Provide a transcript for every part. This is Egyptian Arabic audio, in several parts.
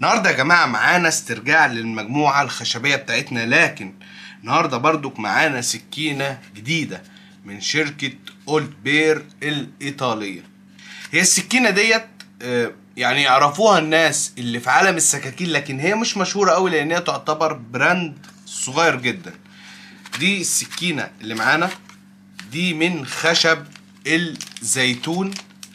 النهارده يا جماعه معانا استرجاع للمجموعه الخشبيه بتاعتنا لكن النهارده برضك معانا سكينه جديده من شركه اولد بير الايطاليه هي السكينه ديت آه، يعني يعرفوها الناس اللي في عالم السكاكين لكن هي مش مشهوره قوي لان هي تعتبر براند صغير جدا دي السكينه اللي معانا دي من خشب الزيتون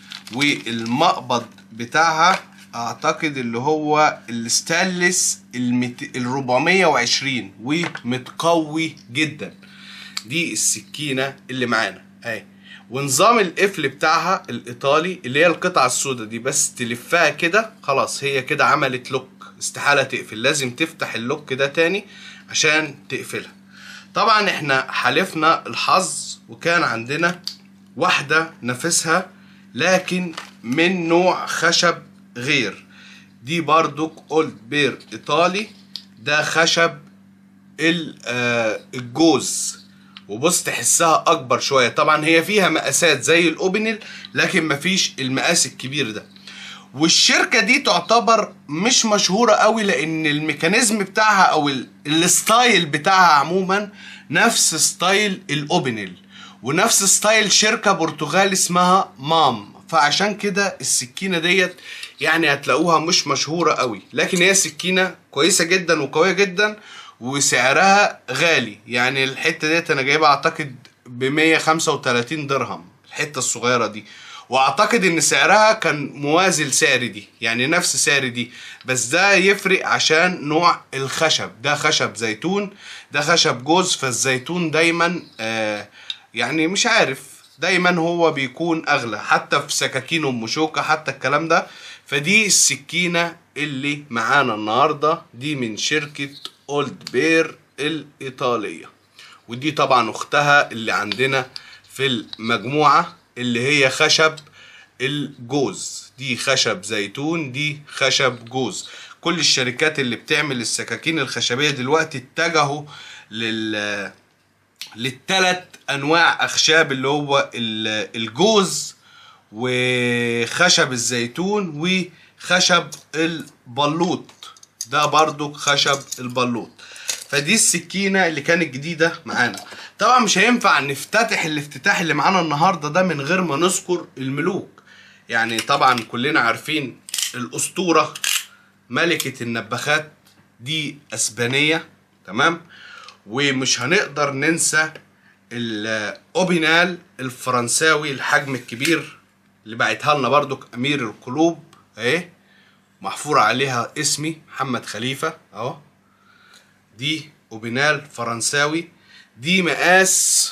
والمقبض بتاعها اعتقد اللي هو الستانلس المت... ال 420 ومتقوي جدا دي السكينه اللي معانا اهي ونظام القفل بتاعها الايطالي اللي هي القطعه السوداء دي بس تلفها كده خلاص هي كده عملت لوك استحاله تقفل لازم تفتح اللوك ده تاني عشان تقفلها طبعا احنا حالفنا الحظ وكان عندنا واحده نفسها لكن من نوع خشب غير دي بردك اولد بير ايطالي ده خشب ال- آه، الجوز وبص تحسها اكبر شويه طبعا هي فيها مقاسات زي الاوبنل لكن مفيش المقاس الكبير ده والشركه دي تعتبر مش مشهوره قوي لان الميكانيزم بتاعها او ال- الستايل بتاعها عموما نفس ستايل الاوبنل ونفس ستايل شركه برتغال اسمها مام فعشان كده السكينه ديت يعني هتلاقوها مش مشهوره قوي لكن هي سكينه كويسه جدا وقويه جدا وسعرها غالي يعني الحته ديت انا جايبها اعتقد ب 135 درهم الحته الصغيره دي واعتقد ان سعرها كان موازي لسعر دي يعني نفس سعر دي بس ده يفرق عشان نوع الخشب ده خشب زيتون ده خشب جوز فالزيتون دايما آه يعني مش عارف دايما هو بيكون اغلى حتى في سكاكين ام شوكه حتى الكلام ده فدي السكينه اللي معانا النهارده دي من شركه اولد بير الايطاليه ودي طبعا اختها اللي عندنا في المجموعه اللي هي خشب الجوز دي خشب زيتون دي خشب جوز كل الشركات اللي بتعمل السكاكين الخشبيه دلوقتي اتجهوا لل للثلاث انواع اخشاب اللي هو ال- الجوز وخشب الزيتون وخشب البلوط ده برضو خشب البلوط فدي السكينة اللي كانت جديدة معانا طبعا مش هينفع نفتتح الافتتاح اللي معانا النهاردة ده من غير ما نذكر الملوك يعني طبعا كلنا عارفين الأسطورة ملكة النباخات دي أسبانية تمام ومش هنقدر ننسى الاوبينال الفرنساوي الحجم الكبير اللي بعتها لنا برضك امير القلوب اهي محفور عليها اسمي محمد خليفه اهو دي اوبينال فرنساوي دي مقاس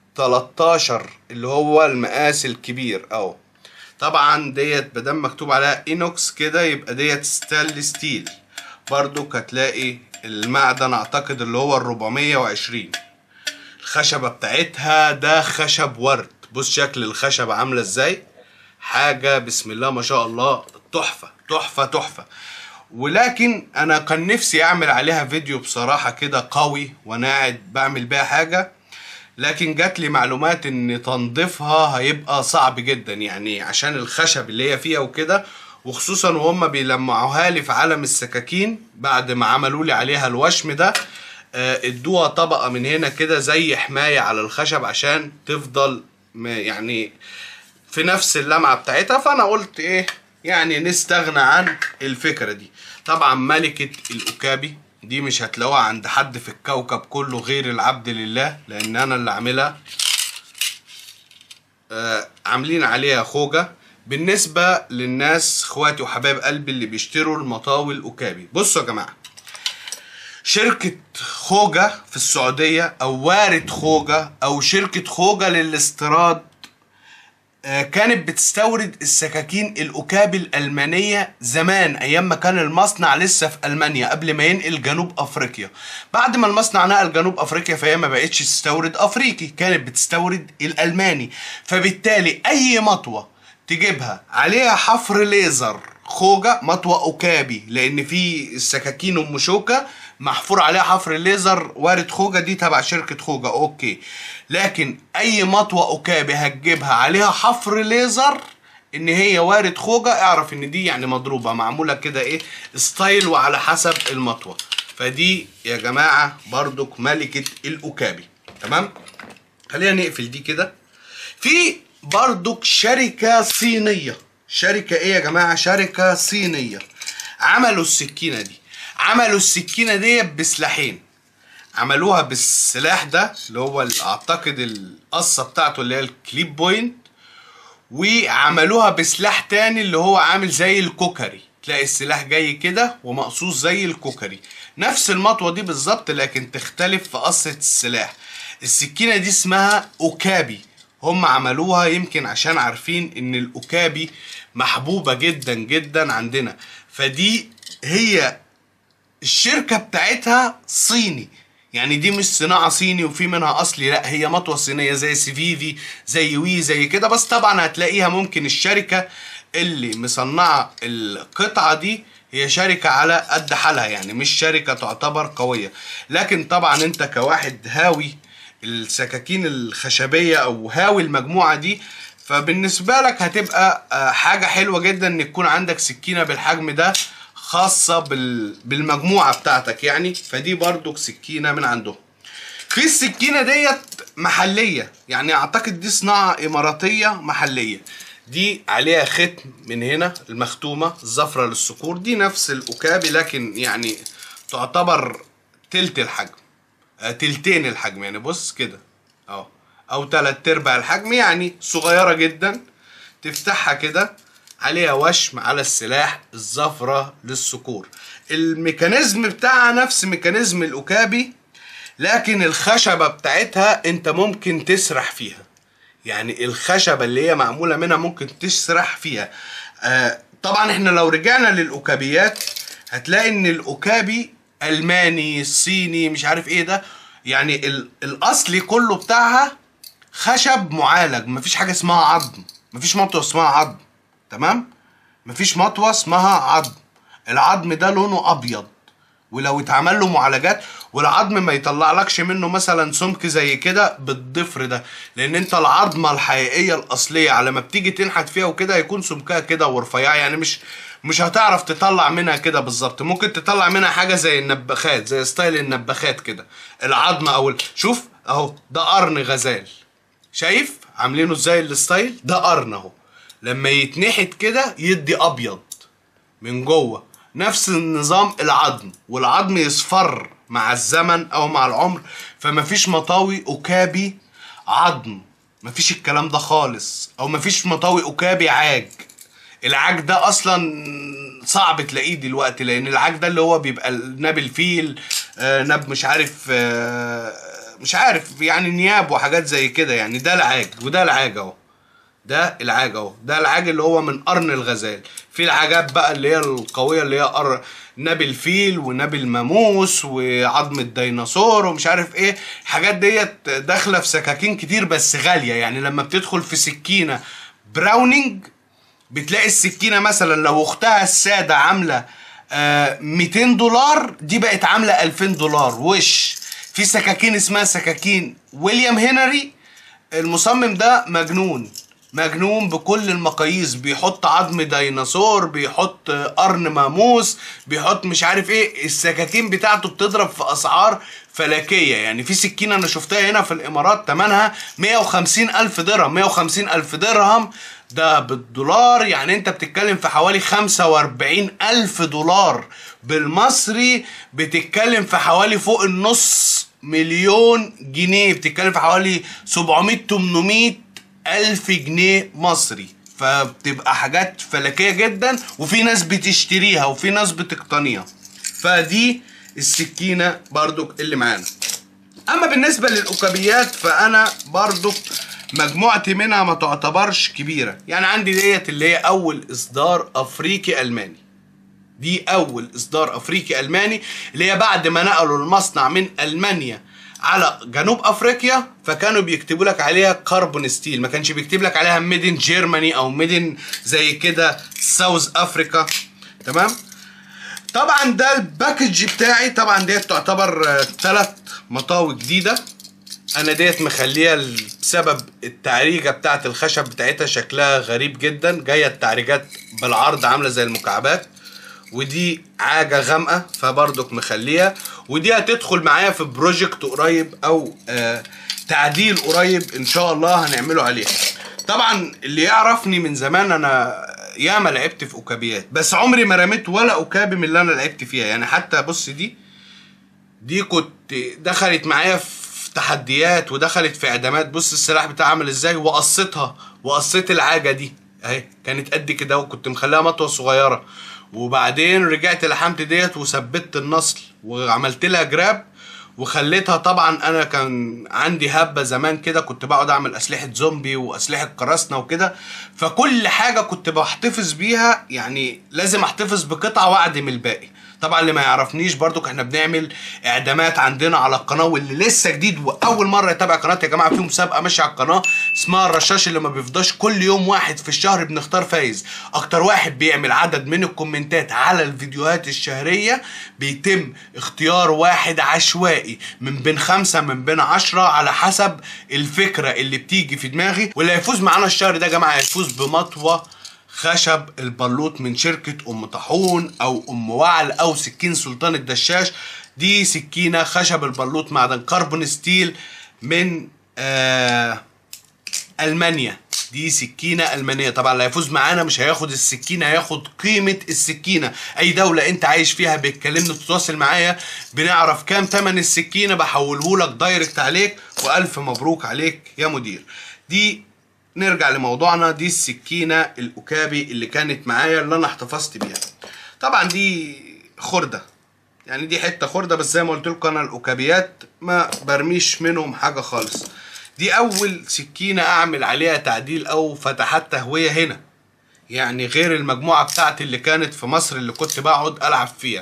13 اللي هو المقاس الكبير اهو طبعا ديت بدل مكتوب عليها اينوكس كده يبقى ديت ستانلي ستيل برضك هتلاقي المعدن اعتقد اللي هو ال 420 الخشبة بتاعتها ده خشب ورد بص شكل الخشبة عاملة ازاي حاجة بسم الله ما شاء الله تحفة تحفة تحفة ولكن انا كان نفسي اعمل عليها فيديو بصراحة كده قوي وانا قاعد بعمل بيها حاجة لكن جات لي معلومات ان تنظيفها هيبقى صعب جدا يعني عشان الخشب اللي هي فيها وكده وخصوصا وهم بيلمعوها لي في عالم السكاكين بعد ما عملوا لي عليها الوشم ده آه، ادوها طبقة من هنا كده زي حماية على الخشب عشان تفضل م- يعني في نفس اللمعة بتاعتها فانا قلت ايه يعني نستغنى عن الفكرة دي طبعا ملكة الأكابي دي مش هتلاقوها عند حد في الكوكب كله غير العبد لله لان انا اللي عاملها آه، عاملين عليها خوجة بالنسبة للناس اخواتي وحبايب قلبي اللي بيشتروا المطاوي الأكابي بصوا يا جماعة شركة خوجة في السعودية أو وارد خوجة أو شركة خوجة للاستيراد آه، كانت بتستورد السكاكين الأكابي الألمانية زمان أيام ما كان المصنع لسه في ألمانيا قبل ما ينقل جنوب أفريقيا بعد ما المصنع نقل جنوب أفريقيا فهي ما بقتش تستورد أفريقي كانت بتستورد الألماني فبالتالي أي مطوة تجيبها عليها حفر ليزر خوجة مطوة أكابي لأن في السكاكين أم شوكة محفور عليها حفر ليزر وارد خوجة دي تبع شركة خوجة أوكي لكن أي مطوة أكابي هتجيبها عليها حفر ليزر ان هي وارد خوجة اعرف ان دي يعني مضروبة معمولة كده ايه ستايل وعلى حسب المطوة فدي يا جماعة بردك ملكة الأكابي تمام خلينا نقفل دي كده في بردك شركة صينية شركة ايه يا جماعة شركة صينية عملوا السكينة دي عملوا السكينة دي بسلاحين عملوها بالسلاح ده اللي هو ال- اعتقد القصة بتاعته اللي هي الكليب بوينت وعملوها بسلاح تاني اللي هو عامل زي الكوكري تلاقي السلاح جاي كده ومقصوص زي الكوكري نفس المطوة دي بالظبط لكن تختلف في قصة السلاح السكينة دي اسمها أوكابي هم عملوها يمكن عشان عارفين ان الأوكابي محبوبة جدا جدا عندنا فدي هي الشركة بتاعتها صيني يعني دي مش صناعة صيني وفي منها أصلي لا هي مطوة صينية زي سيفيفي زي وي زي كده بس طبعا هتلاقيها ممكن الشركة اللي مصنعة القطعة دي هي شركة على قد حالها يعني مش شركة تعتبر قوية لكن طبعا انت كواحد هاوي السكاكين الخشبية او هاوي المجموعة دي فبالنسبة لك هتبقى آه، حاجة حلوة جدا ان يكون عندك سكينة بالحجم ده خاصة بال... بالمجموعة بتاعتك يعني فدي برضو سكينة من عندهم في السكينة ديت محلية يعني اعتقد دي صناعة اماراتية محلية دي عليها ختم من هنا المختومة الزفرة للصقور دي نفس الأكابي لكن يعني تعتبر تلت الحجم آه، تلتين الحجم يعني بص كده اهو او تلات ارباع الحجم يعني صغيرة جدا تفتحها كده عليها وشم على السلاح الزفرة للصقور الميكانيزم بتاعها نفس ميكانيزم الأكابي لكن الخشبة بتاعتها انت ممكن تسرح فيها يعني الخشبة اللي هي معمولة منها ممكن تسرح فيها آه طبعا احنا لو رجعنا للأكابيات هتلاقي ان الأكابي ألماني صيني مش عارف ايه ده يعني ال- الأصلي كله بتاعها خشب معالج مفيش حاجة اسمها عظم مفيش مطوة اسمها عظم تمام مفيش مطوة اسمها عظم العظم ده لونه أبيض ولو اتعمل له معالجات والعظم ما يطلع لكش منه مثلا سمك زي كده بالضفر ده لان انت العظمه الحقيقيه الاصليه على ما بتيجي تنحت فيها وكده هيكون سمكها كده ورفيعه يعني مش مش هتعرف تطلع منها كده بالظبط ممكن تطلع منها حاجه زي النباخات زي ستايل النباخات كده العظمه او ال- شوف اهو ده قرن غزال شايف عاملينه ازاي الستايل ده قرن اهو لما يتنحت كده يدي ابيض من جوه نفس النظام العظم والعظم يصفر مع الزمن او مع العمر فمفيش مطاوي اكابي عظم مفيش الكلام ده خالص او مفيش مطاوي اكابي عاج العاج ده اصلا صعب تلاقيه دلوقتي لان العاج ده اللي هو بيبقى ناب الفيل آه، ناب مش عارف آه، مش عارف يعني نياب وحاجات زي كده يعني ده العاج وده العاج اهو ده العاج اهو ده العاج اللي هو من قرن الغزال في العاجات بقى اللي هي القويه اللي هي قر... ناب الفيل وناب الماموس وعظم الديناصور ومش عارف ايه الحاجات ديت داخله في سكاكين كتير بس غاليه يعني لما بتدخل في سكينه براونينج بتلاقي السكينه مثلا لو اختها الساده عامله آه 200 دولار دي بقت عامله 2000 دولار وش في سكاكين اسمها سكاكين ويليام هنري المصمم ده مجنون مجنون بكل المقاييس بيحط عظم ديناصور بيحط قرن ماموس بيحط مش عارف ايه السكاكين بتاعته بتضرب في اسعار فلكية يعني في سكينة انا شفتها هنا في الامارات تمنها 150 الف درهم 150 الف درهم ده بالدولار يعني انت بتتكلم في حوالي 45 الف دولار بالمصري بتتكلم في حوالي فوق النص مليون جنيه بتتكلم في حوالي 700 800 ألف جنيه مصري فبتبقى حاجات فلكية جدا وفي ناس بتشتريها وفي ناس بتقتنيها فدي السكينة برضو اللي معانا اما بالنسبة للأكابيات فانا برضو مجموعتي منها ما تعتبرش كبيرة يعني عندي ديت اللي هي اول اصدار افريقي الماني دي اول اصدار افريقي الماني اللي هي بعد ما نقلوا المصنع من المانيا على جنوب افريقيا فكانوا بيكتبوا لك عليها كربون ستيل ما كانش بيكتب لك عليها ميدن جيرماني او ميدن زي كده ساوث افريكا تمام طبعا ده الباكج بتاعي طبعا ديت تعتبر ثلاث مطاوي جديده انا ديت مخليها بسبب التعريجه بتاعت الخشب بتاعتها شكلها غريب جدا جايه التعريجات بالعرض عامله زي المكعبات ودي عاجة غامقة فبرضك مخليها ودي هتدخل معايا في بروجكت قريب او آه تعديل قريب ان شاء الله هنعمله عليها طبعا اللي يعرفني من زمان انا ياما لعبت في اوكابيات بس عمري ما رميت ولا اوكابي من اللي انا لعبت فيها يعني حتى بص دي دي كنت دخلت معايا في تحديات ودخلت في اعدامات بص السلاح بتاعها عامل ازاي وقصيتها وقصيت العاجه دي اهي كانت قد كده وكنت مخليها مطوه صغيره وبعدين رجعت لحمت ديت وثبت النصل وعملت لها جراب وخليتها طبعا انا كان عندي هبه زمان كده كنت بقعد اعمل اسلحه زومبي واسلحه قراصنه وكده فكل حاجه كنت بحتفظ بيها يعني لازم احتفظ بقطعه واعدم الباقي طبعا اللي ما يعرفنيش برضو احنا بنعمل اعدامات عندنا على القناه واللي لسه جديد واول مره يتابع قناتي يا جماعه في مسابقه ماشيه على القناه اسمها الرشاش اللي ما بيفضاش كل يوم واحد في الشهر بنختار فايز اكتر واحد بيعمل عدد من الكومنتات على الفيديوهات الشهريه بيتم اختيار واحد عشوائي من بين خمسة من بين عشرة على حسب الفكرة اللي بتيجي في دماغي واللي هيفوز معانا الشهر ده يا جماعة هيفوز بمطوة خشب البلوط من شركة أم طاحون أو أم وعل أو سكين سلطان الدشاش دي سكينة خشب البلوط معدن كربون ستيل من آه ألمانيا دي سكينة ألمانية طبعا اللي هيفوز معانا مش هياخد السكينة هياخد قيمة السكينة أي دولة أنت عايش فيها بتكلمني تتواصل معايا بنعرف كام تمن السكينة بحوله لك دايركت عليك وألف مبروك عليك يا مدير دي نرجع لموضوعنا دي السكينة الأكابي اللي كانت معايا اللي أنا احتفظت بيها طبعا دي خردة يعني دي حتة خردة بس زي ما قلت لكم أنا الأكابيات ما برميش منهم حاجة خالص دي أول سكينة أعمل عليها تعديل أو فتحات تهوية هنا يعني غير المجموعة بتاعتي اللي كانت في مصر اللي كنت بقعد ألعب فيها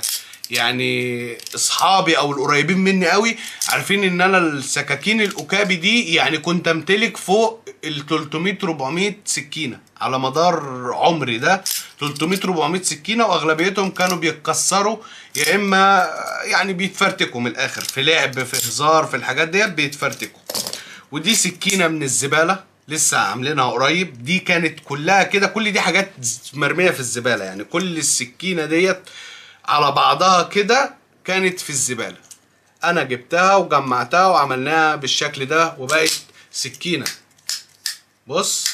يعني اصحابي او القريبين مني قوي عارفين ان انا السكاكين الاكابي دي يعني كنت امتلك فوق ال 300 400 سكينه على مدار عمري ده 300 400 سكينه واغلبيتهم كانوا بيتكسروا يا اما يعني بيتفرتكوا من الاخر في لعب في هزار في الحاجات ديت بيتفرتكوا ودي سكينه من الزباله لسه عاملينها قريب دي كانت كلها كده كل دي حاجات مرميه في الزباله يعني كل السكينه ديت على بعضها كده كانت في الزبالة انا جبتها وجمعتها وعملناها بالشكل ده وبقت سكينة بص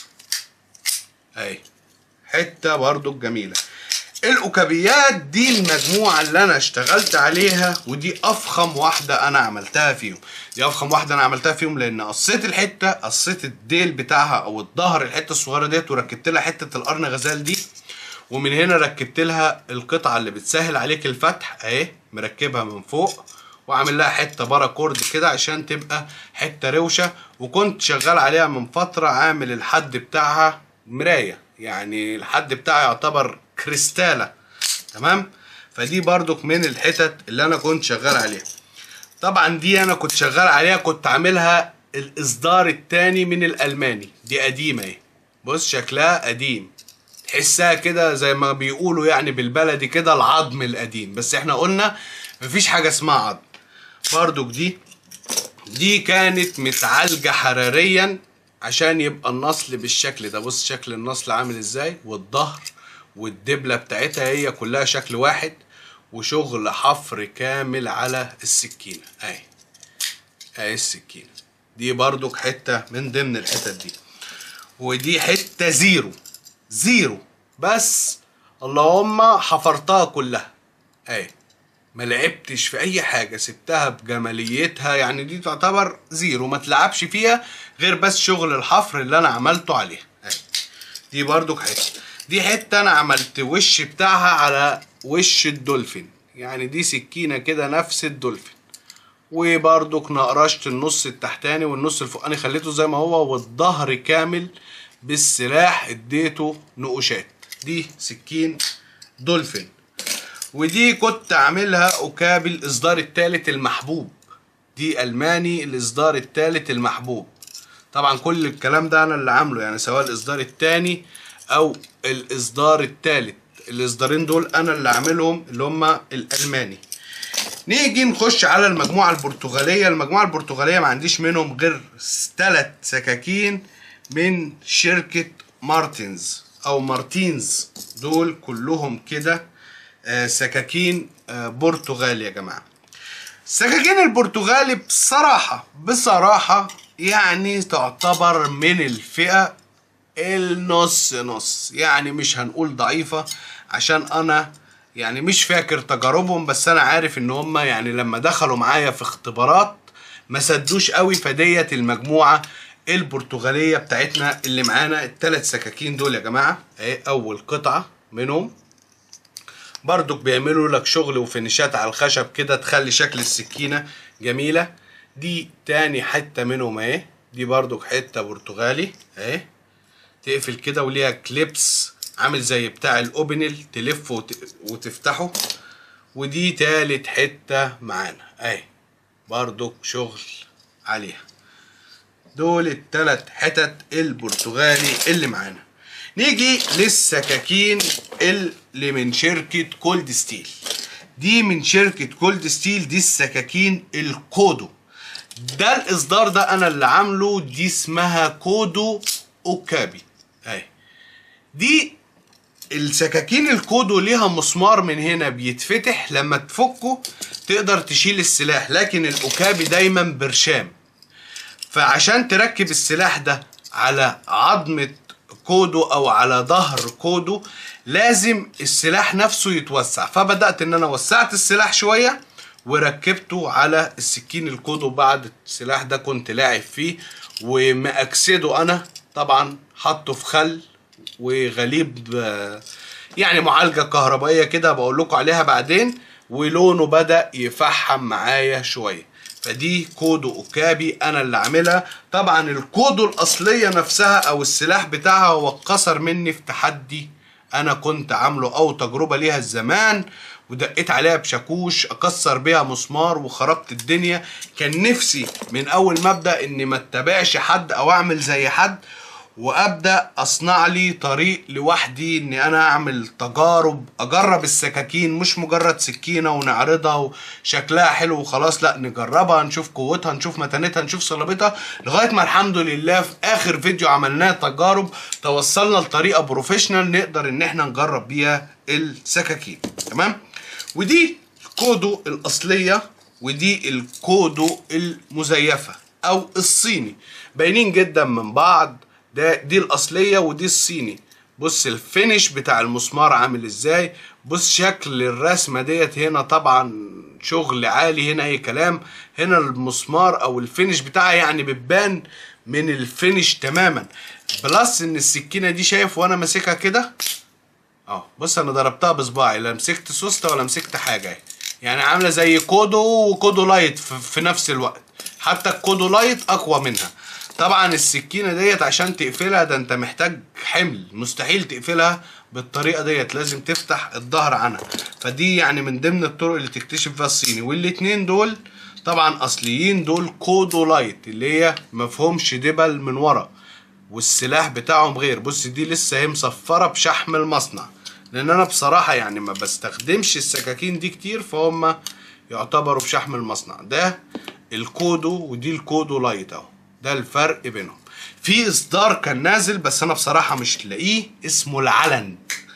اهي حتة برضو جميلة الأكابيات دي المجموعة اللي أنا اشتغلت عليها ودي أفخم واحدة أنا عملتها فيهم دي أفخم واحدة أنا عملتها فيهم لأن قصيت الحتة قصيت الديل بتاعها أو الظهر الحتة الصغيرة ديت وركبت لها حتة القرن غزال دي ومن هنا ركبت لها القطعة اللي بتسهل عليك الفتح اهي مركبها من فوق وعامل لها حته باراكورد كده عشان تبقى حته روشه وكنت شغال عليها من فتره عامل الحد بتاعها مرايه يعني الحد بتاعها يعتبر كريستاله تمام فدي برضك من الحتت اللي انا كنت شغال عليها طبعا دي انا كنت شغال عليها كنت عاملها الاصدار التاني من الالماني دي قديمه اهي بص شكلها قديم تحسها كده زي ما بيقولوا يعني بالبلدي كده العظم القديم بس احنا قلنا مفيش حاجه اسمها عظم برضك دي دي كانت متعالجه حراريا عشان يبقى النصل بالشكل ده بص شكل النصل عامل ازاي والظهر والدبله بتاعتها هي كلها شكل واحد وشغل حفر كامل على السكينه اهي اهي السكينه دي برضك حته من ضمن الحتت دي ودي حته زيرو زيرو بس اللهم حفرتها كلها اهي ما لعبتش في اي حاجه سبتها بجماليتها يعني دي تعتبر زيرو ما تلعبش فيها غير بس شغل الحفر اللي انا عملته عليها اهي دي برضو حته دي حته انا عملت وش بتاعها على وش الدولفين يعني دي سكينه كده نفس الدولفين وبرضك نقرشت النص التحتاني والنص الفوقاني خليته زي ما هو والظهر كامل بالسلاح اديته نقوشات دي سكين دولفين ودي كنت عاملها اكابي الاصدار الثالث المحبوب دي الماني الاصدار الثالث المحبوب طبعا كل الكلام ده انا اللي عامله يعني سواء الاصدار الثاني او الاصدار الثالث الاصدارين دول انا اللي عاملهم اللي هم الالماني نيجي نخش على المجموعة البرتغالية المجموعة البرتغالية ما عنديش منهم غير ثلاث سكاكين من شركة مارتنز او مارتينز دول كلهم كده آه، سكاكين آه، برتغالي يا جماعة السكاكين البرتغالي بصراحة بصراحة يعني تعتبر من الفئة النص نص يعني مش هنقول ضعيفة عشان انا يعني مش فاكر تجاربهم بس انا عارف ان هم يعني لما دخلوا معايا في اختبارات ما سدوش قوي فديت المجموعة البرتغالية بتاعتنا اللي معانا الثلاث سكاكين دول يا جماعة اهي اول قطعة منهم برضك بيعملوا لك شغل وفينيشات على الخشب كده تخلي شكل السكينة جميلة دي تاني حتة منهم اهي دي برضك حتة برتغالي اهي تقفل كده وليها كليبس عامل زي بتاع الاوبنل تلفه وت- وتفتحه ودي تالت حتة معانا اهي برضك شغل عليها دول التلات حتت البرتغالي اللي معانا نيجي للسكاكين اللي من شركة كولد ستيل دي من شركة كولد ستيل دي السكاكين الكودو ده الاصدار ده انا اللي عامله دي اسمها كودو اوكابي اهي دي السكاكين الكودو ليها مسمار من هنا بيتفتح لما تفكه تقدر تشيل السلاح لكن الاوكابي دايما برشام فعشان تركب السلاح ده على عظمة كودو او على ظهر كودو لازم السلاح نفسه يتوسع فبدأت ان انا وسعت السلاح شوية وركبته على السكين الكودو بعد السلاح ده كنت لاعب فيه ومأكسده انا طبعا حطه في خل وغليب آه، يعني معالجة كهربائية كده بقول لكم عليها بعدين ولونه بدأ يفحم معايا شوية فدي كودو اوكابي انا اللي عاملها طبعا الكودو الاصلية نفسها او السلاح بتاعها هو اتكسر مني في تحدي انا كنت عامله او تجربة ليها زمان ودقيت عليها بشاكوش اكسر بيها مسمار وخربت الدنيا كان نفسي من اول ما ابدا اني ما اتبعش حد او اعمل زي حد وابدا اصنع لي طريق لوحدي اني انا اعمل تجارب اجرب السكاكين مش مجرد سكينه ونعرضها وشكلها حلو وخلاص لا نجربها نشوف قوتها نشوف متانتها نشوف صلابتها لغايه ما الحمد لله في اخر فيديو عملناه تجارب توصلنا لطريقه بروفيشنال نقدر ان احنا نجرب بيها السكاكين تمام ودي الكودو الاصليه ودي الكودو المزيفه او الصيني باينين جدا من بعض ده دي الاصليه ودي الصيني بص الفينش بتاع المسمار عامل ازاي بص شكل الرسمه ديت هنا طبعا شغل عالي هنا اي كلام هنا المسمار او الفينش بتاعها يعني بتبان من الفينش تماما بلس ان السكينه دي شايف وانا ماسكها كده اه بص انا ضربتها بصباعي لا مسكت سوسته ولا مسكت حاجه اهي. يعني عامله زي كودو وكودو لايت في, في نفس الوقت حتى الكودو لايت اقوى منها طبعا السكينه ديت عشان تقفلها ده انت محتاج حمل مستحيل تقفلها بالطريقه ديت لازم تفتح الظهر عنها فدي يعني من ضمن الطرق اللي تكتشف فيها الصيني والاتنين دول طبعا اصليين دول كودو لايت اللي هي مفهومش دبل من ورا والسلاح بتاعهم غير بص دي لسه هي مصفره بشحم المصنع لان انا بصراحه يعني ما بستخدمش السكاكين دي كتير فهم يعتبروا بشحم المصنع ده الكودو ودي الكودو لايت اهو ده الفرق بينهم في اصدار كان نازل بس انا بصراحه مش لاقيه اسمه العلند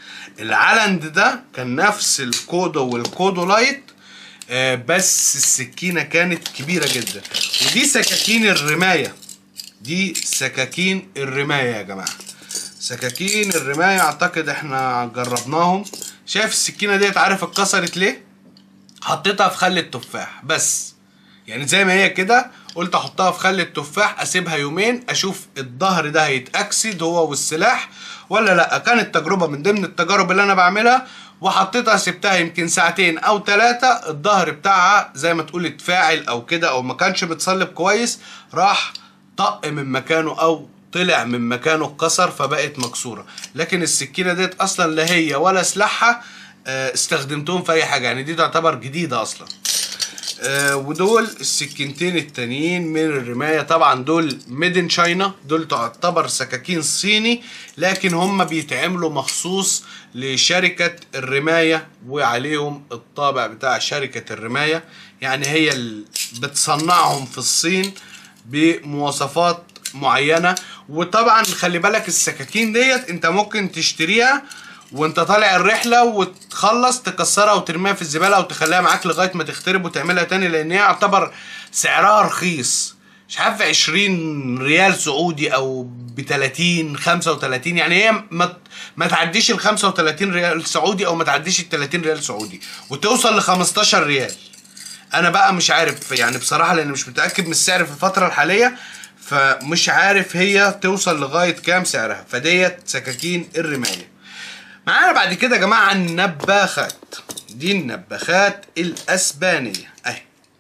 العلند ده كان نفس الكودو والكودو لايت آه، بس السكينه كانت كبيره جدا ودي سكاكين الرمايه دي سكاكين الرماية يا جماعة سكاكين الرماية اعتقد احنا جربناهم شايف السكينة ديت عارف اتكسرت ليه حطيتها في خل التفاح بس يعني زي ما هي كده قلت احطها في خل التفاح اسيبها يومين اشوف الظهر ده هيتاكسد هو والسلاح ولا لا كانت تجربه من ضمن التجارب اللي انا بعملها وحطيتها سبتها يمكن ساعتين او ثلاثة الظهر بتاعها زي ما تقول اتفاعل او كده او ما كانش متصلب كويس راح طق من مكانه او طلع من مكانه اتكسر فبقت مكسوره لكن السكينه ديت اصلا لا هي ولا سلاحها آه، استخدمتهم في اي حاجه يعني دي تعتبر جديده اصلا آه ودول السكينتين التانيين من الرماية طبعا دول ميدن شاينا دول تعتبر سكاكين صيني لكن هم بيتعملوا مخصوص لشركة الرماية وعليهم الطابع بتاع شركة الرماية يعني هي اللي بتصنعهم في الصين بمواصفات معينة وطبعا خلي بالك السكاكين ديت انت ممكن تشتريها وانت طالع الرحله وتخلص تكسرها وترميها في الزباله وتخليها معاك لغايه ما تخترب وتعملها تاني لان هي يعتبر سعرها رخيص مش عارف 20 ريال سعودي او ب 30 35 يعني هي ما ما تعديش ال 35 ريال سعودي او ما تعديش ال 30 ريال سعودي وتوصل ل 15 ريال انا بقى مش عارف يعني بصراحه لان مش متاكد من السعر في الفتره الحاليه فمش عارف هي توصل لغايه كام سعرها فديت سكاكين الرمايه معانا بعد كده يا جماعه النباخات دي النباخات الاسبانيه اهي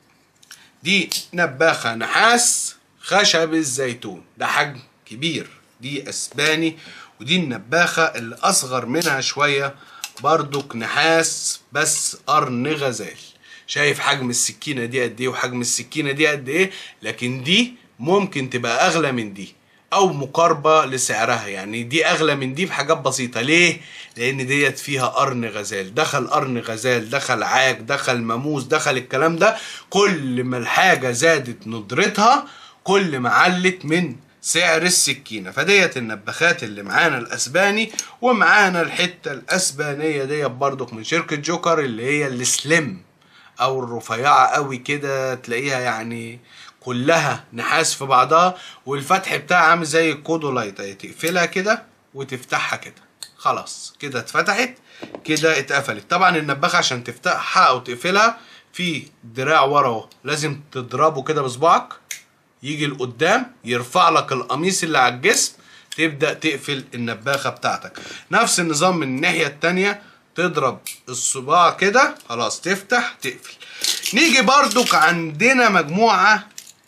دي نباخه نحاس خشب الزيتون ده حجم كبير دي اسباني ودي النباخه اللي اصغر منها شويه بردك نحاس بس قرن غزال شايف حجم السكينه دي قد ايه وحجم السكينه دي قد ايه لكن دي ممكن تبقى اغلى من دي او مقاربه لسعرها يعني دي اغلى من دي بحاجات بسيطه ليه لان ديت فيها قرن غزال دخل قرن غزال دخل عاج دخل ماموس دخل الكلام ده كل ما الحاجه زادت ندرتها كل ما علت من سعر السكينه فديت النبخات اللي معانا الاسباني ومعانا الحته الاسبانيه ديت برضك من شركه جوكر اللي هي السليم او الرفيعه قوي كده تلاقيها يعني كلها نحاس في بعضها والفتح بتاعها عامل زي الكودولايت اهي تقفلها كده وتفتحها كده خلاص كده اتفتحت كده اتقفلت طبعا النباخه عشان تفتحها او تقفلها في دراع ورا اهو لازم تضربه كده بصباعك يجي لقدام يرفع لك القميص اللي على الجسم تبدا تقفل النباخه بتاعتك نفس النظام من الناحيه التانيه تضرب الصباع كده خلاص تفتح تقفل نيجي برضك عندنا مجموعه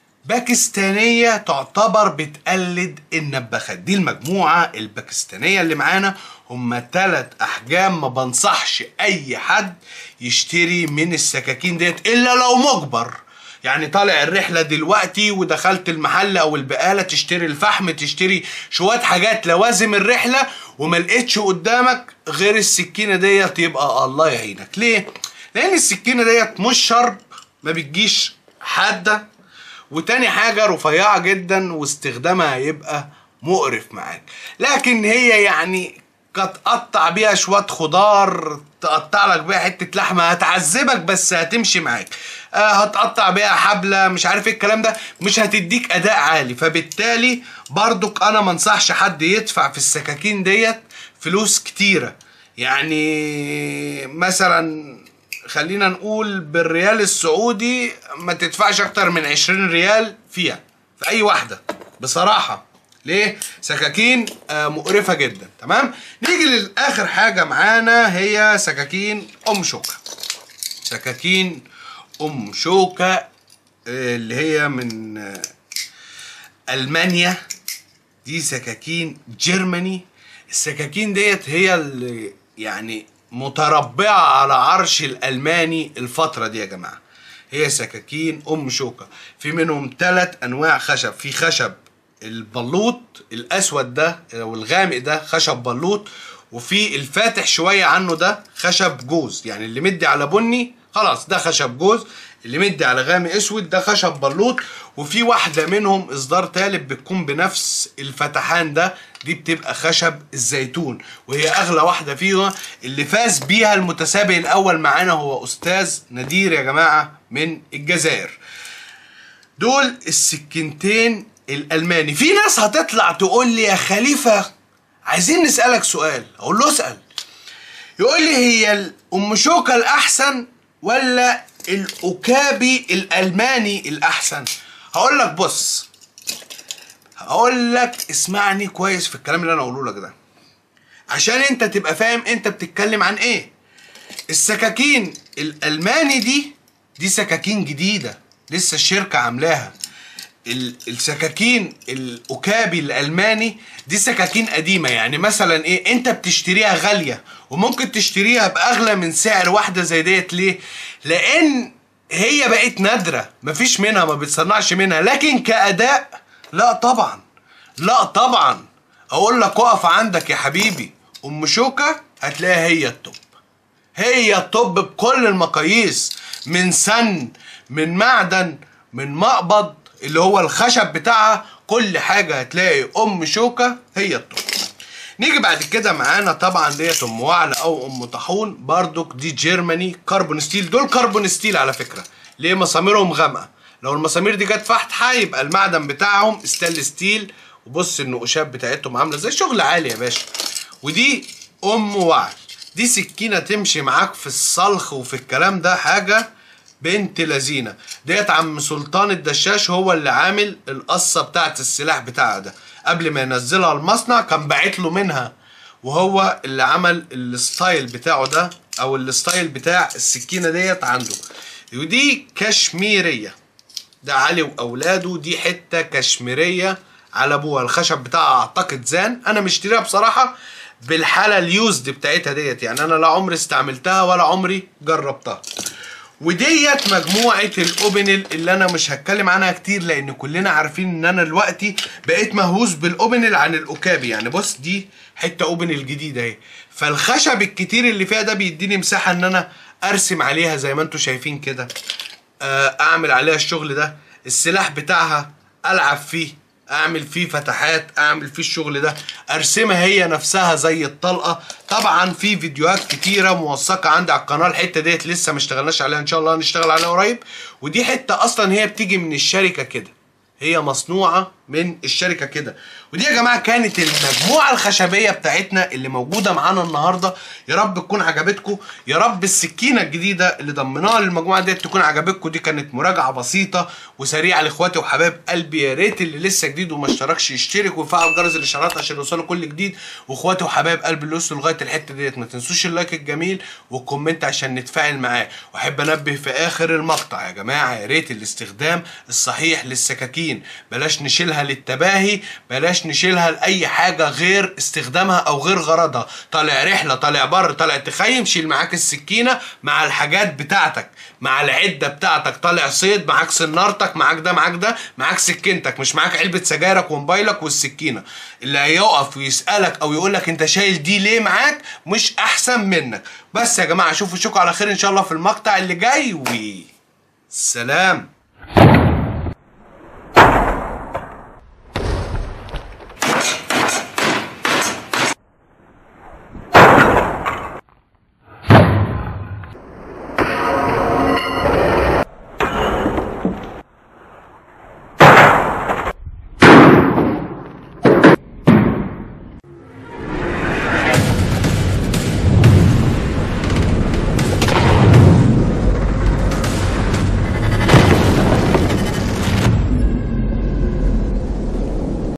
باكستانية تعتبر بتقلد النباخات دي المجموعة الباكستانية اللي معانا هم تلات أحجام ما بنصحش أي حد يشتري من السكاكين ديت إلا لو مجبر يعني طالع الرحلة دلوقتي ودخلت المحل أو البقالة تشتري الفحم تشتري شوية حاجات لوازم الرحلة وما لقيتش قدامك غير السكينة ديت يبقى الله يعينك ليه؟ لأن السكينة ديت مش شرب ما بتجيش حادة وتاني حاجة رفيعة جدا واستخدامها هيبقى مقرف معاك لكن هي يعني تقطع بيها شوية خضار تقطع لك بيها حتة لحمة هتعذبك بس هتمشي معاك آه هتقطع بيها حبلة مش عارف ايه الكلام ده مش هتديك اداء عالي فبالتالي برضك انا منصحش حد يدفع في السكاكين ديت فلوس كتيرة يعني مثلا خلينا نقول بالريال السعودي ما تدفعش اكتر من 20 ريال فيها في اي واحده بصراحه ليه سكاكين آه مقرفه جدا تمام نيجي للاخر حاجه معانا هي سكاكين ام شوكه سكاكين ام شوكه آه اللي هي من آه المانيا دي سكاكين جيرماني السكاكين ديت هي اللي يعني متربعة على عرش الألماني الفترة دي يا جماعة هي سكاكين أم شوكة في منهم ثلاث أنواع خشب في خشب البلوط الأسود ده أو الغامق ده خشب بلوط وفي الفاتح شوية عنه ده خشب جوز يعني اللي مدي على بني خلاص ده خشب جوز اللي مدي على غامق اسود ده خشب بلوط وفي واحده منهم اصدار تالت بتكون بنفس الفتحان ده دي بتبقى خشب الزيتون وهي اغلى واحده فيها اللي فاز بيها المتسابق الاول معانا هو استاذ نادير يا جماعه من الجزائر دول السكينتين الالماني في ناس هتطلع تقول لي يا خليفه عايزين نسالك سؤال اقول له اسال يقول لي هي الام شوكه الاحسن ولا الاوكابي الالماني الاحسن هقول لك بص هقول لك اسمعني كويس في الكلام اللي انا اقوله لك ده عشان انت تبقى فاهم انت بتتكلم عن ايه السكاكين الالماني دي دي سكاكين جديده لسه الشركه عاملاها السكاكين الاوكابي الالماني دي سكاكين قديمه يعني مثلا ايه انت بتشتريها غاليه وممكن تشتريها باغلى من سعر واحده زي ديت ليه لان هي بقت نادره مفيش منها ما بتصنعش منها لكن كاداء لا طبعا لا طبعا اقول لك اقف عندك يا حبيبي ام شوكه هتلاقيها هي التوب هي الطب بكل المقاييس من سن من معدن من مقبض اللي هو الخشب بتاعها كل حاجة هتلاقي أم شوكة هي الطب نيجي بعد كده معانا طبعا ديت ام وعلة او ام طاحون بردك دي جيرماني كربون ستيل دول كربون ستيل على فكرة ليه مساميرهم غامقة لو المسامير دي جت فحت يبقى المعدن بتاعهم ستانلس ستيل وبص النقوشات بتاعتهم عاملة زي شغل عالي يا باشا ودي ام وعل دي سكينة تمشي معاك في الصلخ وفي الكلام ده حاجة بنت لذينة ديت عم سلطان الدشاش هو اللي عامل القصة بتاعت السلاح بتاعها ده قبل ما ينزلها المصنع كان باعت له منها وهو اللي عمل الستايل بتاعه ده او الستايل بتاع السكينة ديت عنده ودي كشميرية ده علي واولاده دي حتة كشميرية على ابوها الخشب بتاعها اعتقد زان انا مشتريها بصراحة بالحالة اليوزد بتاعتها ديت يعني انا لا عمري استعملتها ولا عمري جربتها وديت مجموعة الاوبنل اللي انا مش هتكلم عنها كتير لان كلنا عارفين ان انا دلوقتي بقيت مهووس بالاوبنل عن الاوكابي يعني بص دي حتة اوبنل جديدة اهي فالخشب الكتير اللي فيها ده بيديني مساحة ان انا ارسم عليها زي ما انتم شايفين كده آه، اعمل عليها الشغل ده السلاح بتاعها العب فيه اعمل فيه فتحات اعمل فيه الشغل ده ارسمها هي نفسها زي الطلقه طبعا في فيديوهات كتيره موثقه عندي على القناه الحته ديت لسه ما اشتغلناش عليها ان شاء الله هنشتغل عليها قريب ودي حته اصلا هي بتيجي من الشركه كده هي مصنوعه من الشركه كده ودي يا جماعه كانت المجموعه الخشبيه بتاعتنا اللي موجوده معانا النهارده يا رب تكون عجبتكم يا رب السكينه الجديده اللي ضمناها للمجموعه ديت تكون عجبتكم دي كانت مراجعه بسيطه وسريعه لاخواتي وحبايب قلبي يا ريت اللي لسه جديد وما اشتركش يشترك ويفعل جرس الاشعارات عشان يوصله كل جديد واخواتي وحبايب قلبي اللي وصلوا لغايه الحته ديت ما تنسوش اللايك الجميل والكومنت عشان نتفاعل معاه واحب انبه في اخر المقطع يا جماعه يا ريت الاستخدام الصحيح للسكاكين بلاش نشيلها للتباهي بلاش نشيلها لاي حاجه غير استخدامها او غير غرضها طالع رحله طالع بر طالع تخيم شيل معاك السكينه مع الحاجات بتاعتك مع العده بتاعتك طالع صيد معاك سنارتك معاك ده معاك ده معاك سكينتك مش معاك علبه سجايرك وموبايلك والسكينه اللي هيقف ويسالك او يقول لك انت شايل دي ليه معاك مش احسن منك بس يا جماعه اشوفوا اشوفكم على خير ان شاء الله في المقطع اللي جاي و سلام